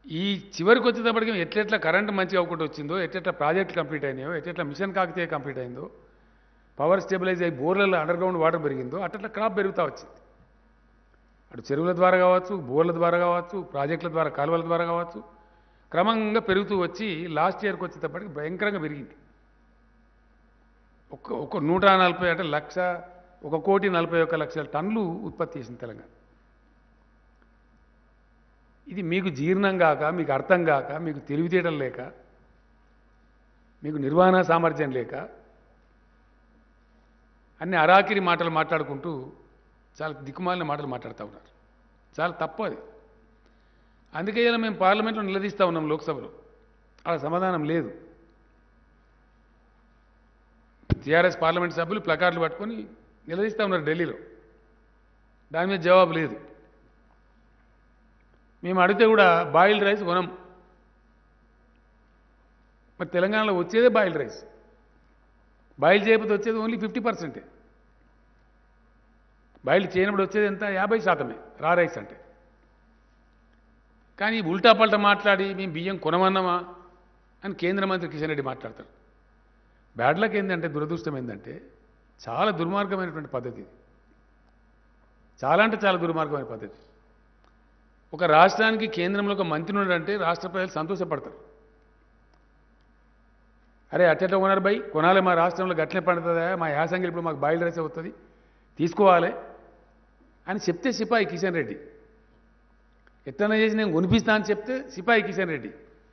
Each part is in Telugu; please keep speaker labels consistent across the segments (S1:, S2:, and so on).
S1: ఈ చివరికి వచ్చేటప్పటికి ఎట్లెట్లా కరెంట్ మంచిగా అవ్వకుండా వచ్చిందో ఎట్లెట్లా ప్రాజెక్టులు కంప్లీట్ అయినాయో ఎట్లెట్లా మిషన్ కాకతీయ కంప్లీట్ అయిందో పవర్ స్టెబిలైజ్ అయ్యి బోర్లలో అండర్ గ్రౌండ్ వాటర్ పెరిగిందో అట్లా క్రాప్ పెరుగుతూ వచ్చింది అటు చెరువుల ద్వారా కావచ్చు బోర్ల ద్వారా కావచ్చు ప్రాజెక్టుల ద్వారా కాలువల ద్వారా కావచ్చు క్రమంగా పెరుగుతూ వచ్చి లాస్ట్ ఇయర్కి వచ్చేటప్పటికి భయంకరంగా పెరిగింది ఒక ఒక నూట నలభై అంటే లక్ష ఒక కోటి నలభై ఒక్క లక్షల టన్నులు ఉత్పత్తి చేసింది తెలంగాణ ఇది మీకు జీర్ణం కాక మీకు అర్థం కాక మీకు తెలివితేటలు లేక మీకు నిర్వహణ సామర్థ్యం లేక అన్ని అరాకిరి మాటలు మాట్లాడుకుంటూ చాలా దిక్కుమాలిన మాటలు మాట్లాడుతూ ఉన్నారు చాలా తప్పు అది అందుకే ఇలా మేము పార్లమెంట్లో నిలదీస్తూ ఉన్నాం లోక్సభలో ఆ సమాధానం లేదు టీఆర్ఎస్ పార్లమెంట్ సభ్యులు ప్లకార్డులు పట్టుకొని నిలదీస్తూ ఉన్నారు ఢిల్లీలో దాని మీద జవాబు లేదు మేము అడిగితే కూడా బాయిల్డ్ రైస్ కొనం మరి తెలంగాణలో వచ్చేదే బాయిల్డ్ రైస్ బాయిల్ చేయకపోతే వచ్చేది ఓన్లీ ఫిఫ్టీ పర్సెంటే బాయిల్ చేయనప్పుడు వచ్చేది ఎంత యాభై శాతమే రా రైస్ అంటే కానీ ఉల్టా పల్టా మాట్లాడి మేము బియ్యం కొనమన్నామా అని కేంద్ర మంత్రి కిషన్ రెడ్డి మాట్లాడతారు బ్యాడ్ లక్ ఏంటంటే దురదృష్టం ఏంటంటే చాలా దుర్మార్గమైనటువంటి పద్ధతి ఇది చాలా అంటే చాలా దుర్మార్గమైన పద్ధతి ఒక రాష్ట్రానికి కేంద్రంలో ఒక మంత్రి ఉన్నాడంటే రాష్ట్ర ప్రజలు సంతోషపడతారు అరే అట్టెట్లా కొన్నారు బై కొనాలి మా రాష్ట్రంలో గట్లే పండుతుందా మా యాసంగి ఇప్పుడు మాకు బాయిల్ రైస్ అవుతుంది తీసుకోవాలి అని చెప్తే సిపాయి కిషన్ రెడ్డి ఎట్లన్నా చేసి నేను కొనిపిస్తా అని చెప్తే సిపాయి కిషన్ రెడ్డి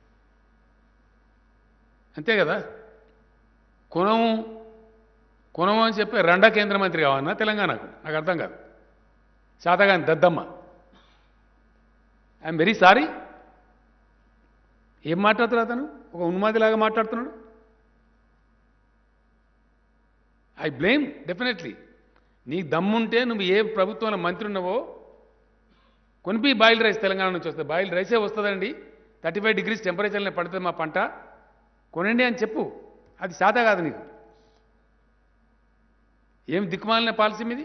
S1: అంతే కదా కొనము కొనము అని చెప్పి రెండా కేంద్ర మంత్రి కావన్నా తెలంగాణకు నాకు అర్థం కాదు శాతగాని దద్దమ్మ ఐఎమ్ వెరీ సారీ ఏం మాట్లాడుతున్నాడు అతను ఒక ఉన్మాదిలాగా మాట్లాడుతున్నాడు ఐ బ్లేమ్ డెఫినెట్లీ నీకు దమ్ముంటే నువ్వు ఏ ప్రభుత్వంలో మంత్రి ఉన్నావో కొనిపి బాయిల్ రైస్ తెలంగాణ నుంచి వస్తుంది బాయిల్ రైసే వస్తుందండి థర్టీ ఫైవ్ డిగ్రీస్ టెంపరేచర్లో పడుతుంది మా పంట కొనండి అని చెప్పు అది శాత కాదు నీకు ఏం దిక్కుమాలిన పాలసీ మీది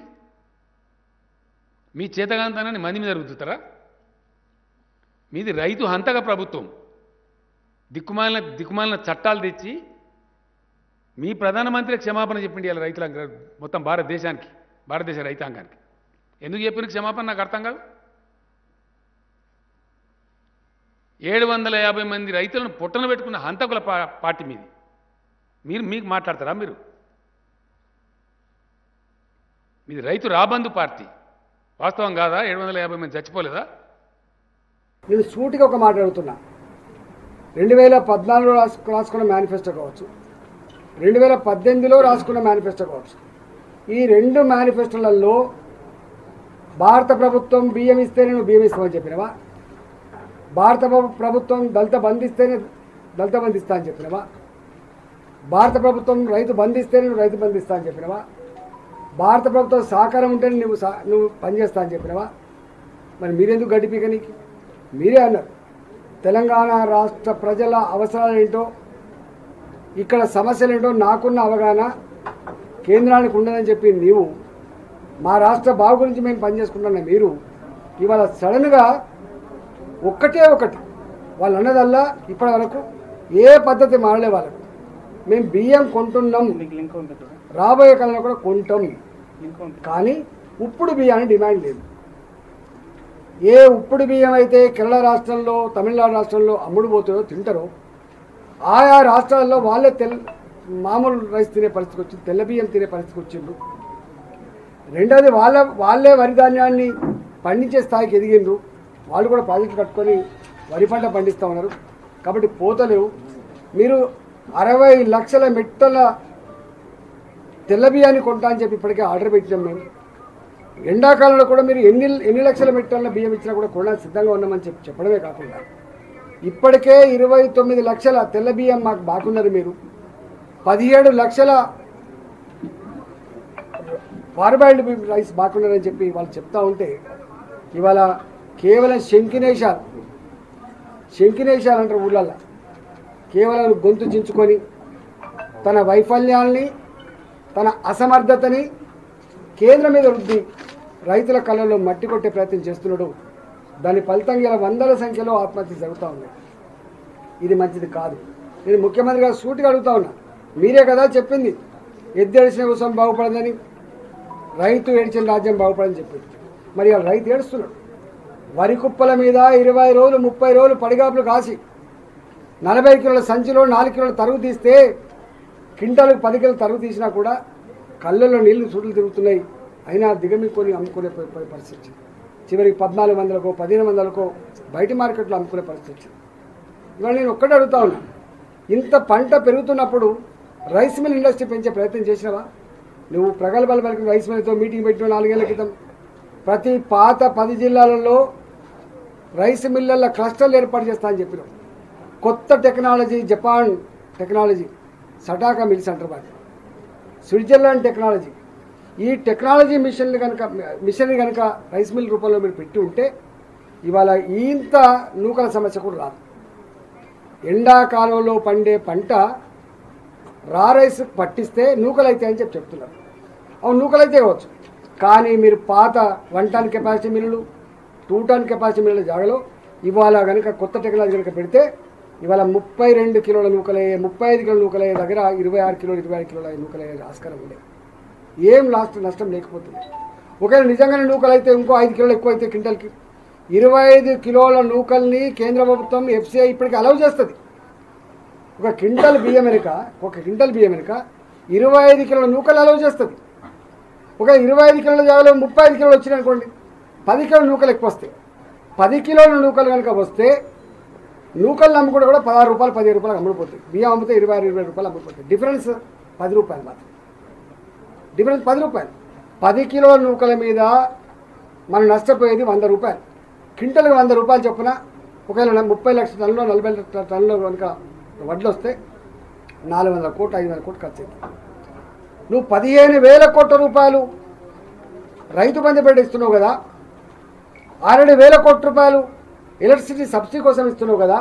S1: మీ చేతగాంతనాన్ని మంది మీద రుద్దుతారా మీది రైతు హంతక ప్రభుత్వం దిక్కుమాలిన దిక్కుమాలిన చట్టాలు తెచ్చి మీ ప్రధానమంత్రి క్షమాపణ చెప్పిండి ఇలా రైతుల మొత్తం భారతదేశానికి భారతదేశ రైతాంగానికి ఎందుకు చెప్పిన క్షమాపణ నాకు అర్థం కాదు ఏడు వందల యాభై మంది రైతులను పుట్టన పెట్టుకున్న హంతకుల పా- పార్టీ మీది మీరు మీకు మాట్లాడతారా మీరు మీది రైతు రాబందు పార్టీ వాస్తవం కాదా ఏడు వందల యాభై మంది చచ్చిపోలేదా
S2: నేను సూటిగా ఒక మాట అడుగుతున్నా రెండు వేల పద్నాలుగులో రాసు రాసుకున్న మేనిఫెస్టో కావచ్చు రెండు వేల పద్దెనిమిదిలో రాసుకున్న మేనిఫెస్టో కావచ్చు ఈ రెండు మేనిఫెస్టోలలో భారత ప్రభుత్వం బియ్యం ఇస్తేనే నువ్వు బియ్యం ఇస్తామని చెప్పినవా భారత ప్రభు- ప్రభుత్వం దళిత బంధిస్తేనే దళిత బంధిస్తా అని చెప్పినవా భారత ప్రభుత్వం రైతు బంధిస్తేనే నువ్వు రైతు బంధిస్తా అని చెప్పినవా భారత ప్రభుత్వం సహకారం ఉంటేనే నువ్వు సహ- నువ్వు పనిచేస్తా అని చెప్పినవా మరి మీరెందుకు గడిపిక నీకు మీరే అన్నారు తెలంగాణ రాష్ట్ర ప్రజల అవసరాలు ఏంటో ఇక్కడ సమస్యలు ఏంటో నాకున్న అవగాహన కేంద్రానికి ఉండదని చెప్పి నీవు మా రాష్ట్ర బాగు గురించి మేము పనిచేసుకుంటున్న మీరు ఇవాళ సడన్గా ఒక్కటే ఒకటి వాళ్ళు అన్నదల్లా ఇప్పటి వరకు ఏ పద్ధతి మారలే వాళ్ళకు మేము బియ్యం కొంటున్నాం రాబోయే కాలంలో కూడా కొంటాం కానీ ఉప్పుడు బియ్యాన్ని డిమాండ్ లేదు ఏ ఉప్పుడు బియ్యం అయితే కేరళ రాష్ట్రంలో తమిళనాడు రాష్ట్రంలో అమ్ముడు పోతారో తింటారో ఆయా రాష్ట్రాల్లో వాళ్ళే తెల్ మామూలు రైస్ తినే పరిస్థితికి వచ్చింది తెల్ల బియ్యం తినే పరిస్థితికి వచ్చిండ్రు రెండోది వాళ్ళ వాళ్ళే వరి ధాన్యాన్ని పండించే స్థాయికి ఎదిగిండ్రు వాళ్ళు కూడా ప్రాజెక్టు కట్టుకొని వరి పంట పండిస్తూ ఉన్నారు కాబట్టి పోతలేవు మీరు అరవై లక్షల మెట్టల తెల్ల బియ్యాన్ని కొంటా అని చెప్పి ఇప్పటికే ఆర్డర్ పెట్టాం మేము ఎండాకాలంలో కూడా మీరు ఎన్ని ఎన్ని లక్షల మెట్టాల బియ్యం ఇచ్చినా కూడా కొనడానికి సిద్ధంగా ఉన్నామని చెప్పి చెప్పడమే కాకుండా ఇప్పటికే ఇరవై తొమ్మిది లక్షల తెల్ల బియ్యం మాకు బాగున్నది మీరు పదిహేడు లక్షల పార్బాయిల్డ్ రైస్ బాగున్నారని చెప్పి వాళ్ళు చెప్తా ఉంటే ఇవాళ కేవలం శంకినేశాలు శంకినేశాలు అంటారు ఊళ్ళల్లో కేవలం గొంతు చించుకొని తన వైఫల్యాల్ని తన అసమర్థతని కేంద్రం మీద రుద్ది రైతుల కళ్ళలో మట్టి కొట్టే ప్రయత్నం చేస్తున్నాడు దాని ఫలితంగా ఇలా వందల సంఖ్యలో ఆత్మహత్య జరుగుతూ ఉన్నాయి ఇది మంచిది కాదు నేను ముఖ్యమంత్రి గారు సూటిగా అడుగుతా ఉన్నా మీరే కదా చెప్పింది ఎద్దు ఏడిచిన కోసం బాగుపడదని రైతు ఏడిచిన రాజ్యం బాగుపడని చెప్పింది మరి ఇవాళ రైతు ఏడుస్తున్నాడు వరి కుప్పల మీద ఇరవై రోజులు ముప్పై రోజులు పడిగాపులు కాసి నలభై కిలోల సంచిలో నాలుగు కిలోల తరుగు తీస్తే కింటాలకు పది కిలోల తరుగు తీసినా కూడా కళ్ళల్లో నీళ్లు సుడులు తిరుగుతున్నాయి అయినా దిగమిక్కొని అమ్ముకునే ప- ప- పరిస్థితి వచ్చింది. చివరికి పద్నాలుగు వందలకో పదిహేను వందలకో బయట మార్కెట్లో అమ్ముకునే పరిస్థితి వచ్చింది ఇవాళ నేను ఒక్కటే అడుగుతా ఉన్నా ఇంత పంట పెరుగుతున్నప్పుడు రైస్ మిల్ ఇండస్ట్రీ పెంచే ప్రయత్నం చేసినావా నువ్వు ప్రగల్భాలు పలికి రైస్ మిల్తో మీటింగ్ పెట్టిన నాలుగేళ్ల క్రితం ప్రతి పాత పది జిల్లాలలో రైస్ మిల్లల క్లస్టర్లు ఏర్పాటు చేస్తా అని చెప్పినాం కొత్త technology Japan technology Satake mills అంటారు వాటిని స్విట్జర్లాండ్ టెక్నాలజీ ఈ టెక్నాలజీ మిషన్లు కనుక మిషన్ కనుక రైస్ మిల్ రూపంలో మీరు పెట్టి ఉంటే ఇవాళ ఇంత నూకల సమస్య కూడా రాదు ఎండాకాలంలో పండే పంట రా రైస్ పట్టిస్తే నూకలు అవుతాయి అని చెప్పి చెప్తున్నారు అవును నూకలు అయితే కావచ్చు కానీ మీరు పాత వన్ టన్ కెపాసిటీ మిల్లులు టూ టన్ కెపాసిటీ మిల్లుల జాగలో ఇవాళ కనుక కొత్త టెక్నాలజీ కనుక పెడితే ఇవాళ ముప్పై రెండు కిలోల నూకలయ్యే ముప్పై ఐదు కిలోల నూకలయ్యే దగ్గర ఇరవై ఆరు కిలోలు ఇరవై ఆరు కిలోల నూకలయ్యే ఆస్కారం ఉండే ఏం లాస్ట్ నష్టం లేకపోతుంది ఒకవేళ నిజంగానే నూకలు అయితే ఇంకో ఐదు కిలోలు ఎక్కువ అయితే క్వింటల్కి ఇరవై ఐదు కిలోల నూకల్ని కేంద్ర ప్రభుత్వం ఎఫ్సిఐ ఇప్పటికి అలౌ చేస్తుంది ఒక క్వింటల్ బియ్యం వెనుక ఒక క్వింటల్ బియ్యం వెనుక ఇరవై ఐదు కిలోల నూకలు అలౌ చేస్తుంది ఒక ఇరవై ఐదు కిలోల జాగాలో ముప్పై ఐదు కిలోలు వచ్చినాయి అనుకోండి పది కిలోల నూకలు ఎక్కువ వస్తాయి పది కిలోల నూకలు కనుక వస్తే నూకలు అమ్ముకుంటే కూడా పదహారు రూపాయలు పదిహేను రూపాయలు అమ్ముడిపోతాయి బియ్యం అమ్మితే ఇరవై ఆరు ఇరవై రూపాయలు అమ్ముడిపోతాయి డిఫరెన్స్ పది రూపాయలు మాత్రం డిఫరెన్స్ పది రూపాయలు పది కిలోల నూకల మీద మనం నష్టపోయేది వంద రూపాయలు క్వింటల్కి వంద రూపాయలు చొప్పున ఒకవేళ న- ముప్పై లక్షల టన్నులో నలభై లక్షల టన్నులో కనుక వడ్లు వస్తే నాలుగు వందల కోట్లు ఐదు వందల కోట్లు ఖర్చు అవుతుంది నువ్వు పదిహేను వేల కోట్ల రూపాయలు రైతు బంధు పెట్టి ఇస్తున్నావు కదా ఆరేడు వేల కోట్ల రూపాయలు ఎలక్ట్రిసిటీ సబ్సిడీ కోసం ఇస్తున్నావు కదా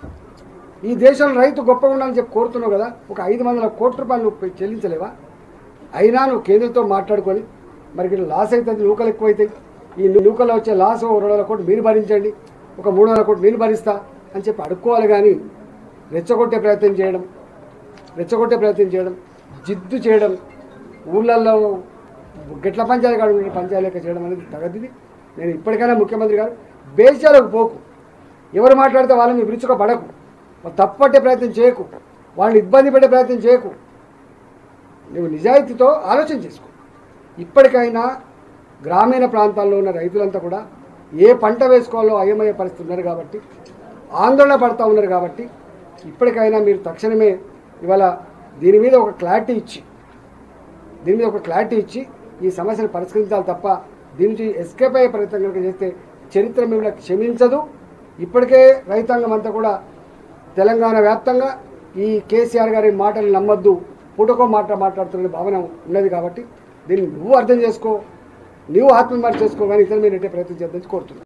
S2: ఈ దేశంలో రైతు గొప్పగా ఉండాలని చెప్పి కోరుతున్నావు కదా ఒక ఐదు వందల కోట్ల రూపాయలు నువ్వు పె- చెల్లించలేవా అయినా నువ్వు కేంద్రంతో మాట్లాడుకొని మరి ఇక్కడ లాస్ అవుతుంది నూకలు ఎక్కువైతాయి ఈ నూకల్లో వచ్చే లాస్ ఒక రెండు వందల కోట్లు మీరు భరించండి ఒక మూడు వందల కోట్లు నేను భరిస్తా అని చెప్పి అడుక్కోవాలి కానీ రెచ్చగొట్టే ప్రయత్నం చేయడం రెచ్చగొట్టే ప్రయత్నం చేయడం జిద్దు చేయడం ఊళ్ళల్లో గెట్ల పంచాయతీ కాడు పంచాయతీ లెక్క చేయడం అనేది తగదిది నేను ఇప్పటికైనా ముఖ్యమంత్రి గారు బేసాలకు పోకు ఎవరు మాట్లాడితే వాళ్ళని విరుచుక పడకు వాళ్ళు తప్పట్టే ప్రయత్నం చేయకు వాళ్ళని ఇబ్బంది పెట్టే ప్రయత్నం చేయకు నువ్వు నిజాయితీతో ఆలోచన చేసుకో ఇప్పటికైనా గ్రామీణ ప్రాంతాల్లో ఉన్న రైతులంతా కూడా ఏ పంట వేసుకోవాలో అయమయ్యే పరిస్థితి ఉన్నారు కాబట్టి ఆందోళన పడుతూ ఉన్నారు కాబట్టి ఇప్పటికైనా మీరు తక్షణమే ఇవాళ దీని మీద ఒక క్లారిటీ ఇచ్చి దీని మీద ఒక క్లారిటీ ఇచ్చి ఈ సమస్యను పరిష్కరించాలి తప్ప దీని నుంచి ఎస్కేప్ అయ్యే ప్రయత్నం కనుక చేస్తే చరిత్ర మిమ్మల్ని క్షమించదు ఇప్పటికే రైతాంగం అంతా కూడా తెలంగాణ వ్యాప్తంగా ఈ కేసీఆర్ గారి మాటలు నమ్మొద్దు పూటకో మాట మాట్లాడుతున్న భావన ఉన్నది కాబట్టి దీన్ని నువ్వు అర్థం చేసుకో నువ్వు ఆత్మవిమర్శ చేసుకో కానీ ఇతర మీద నెట్టే ప్రయత్నం చేద్దని కోరుతున్నాను